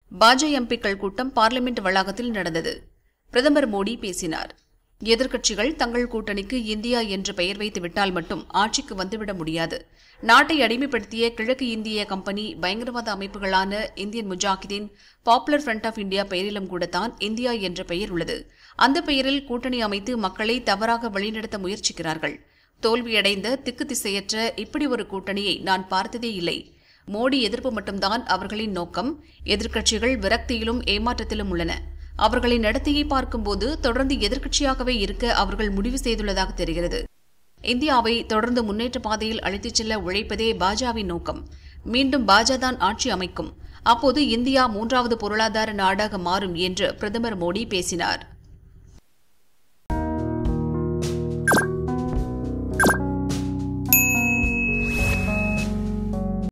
பாஜ எம்பிக்கள் கூட்டம் பார்லிமெண்ட் வளாகத்தில் நடந்தது பிரதமர் மோடி பேசினார் எதிர்க்கட்சிகள் தங்கள் கூட்டணிக்கு இந்தியா என்று பெயர் வைத்து விட்டால் மட்டும் ஆட்சிக்கு வந்துவிட முடியாது நாட்டை அடிமைப்படுத்திய கிழக்கு இந்திய கம்பெனி பயங்கரவாத அமைப்புகளான Indian Mujahideen Popular Front of India பெயரிலும் கூடத்தான் இந்தியா என்ற பெயர் உள்ளது அந்த பெயரில் கூட்டணி அமைத்து மக்களை தவறாக வழிநடத்த முயற்சிக்கிறார்கள் தோல்வியடைந்த திக்கு திசையற்ற இப்படி ஒரு கூட்டணியை நான் பார்த்ததே இல்லை மோடி எதிர்ப்பு மட்டும்தான் அவர்களின் நோக்கம் எதிர்க்கட்சிகள் விரக்தியிலும் ஏமாற்றத்திலும் உள்ளன அவர்களின் நடத்தையை பார்க்கும்போது தொடர்ந்து எதிர்க்கட்சியாகவே இருக்க அவர்கள் முடிவு செய்துள்ளதாக தெரிகிறது இந்தியாவை தொடர்ந்து முன்னேற்ற பாதையில் அழைத்துச் செல்ல உழைப்பதே பாஜவின் நோக்கம் மீண்டும் பாஜ தான் ஆட்சி அமைக்கும் அப்போது இந்தியா மூன்றாவது பொருளாதார நாடாக மாறும் என்று பிரதமர் மோடி பேசினார்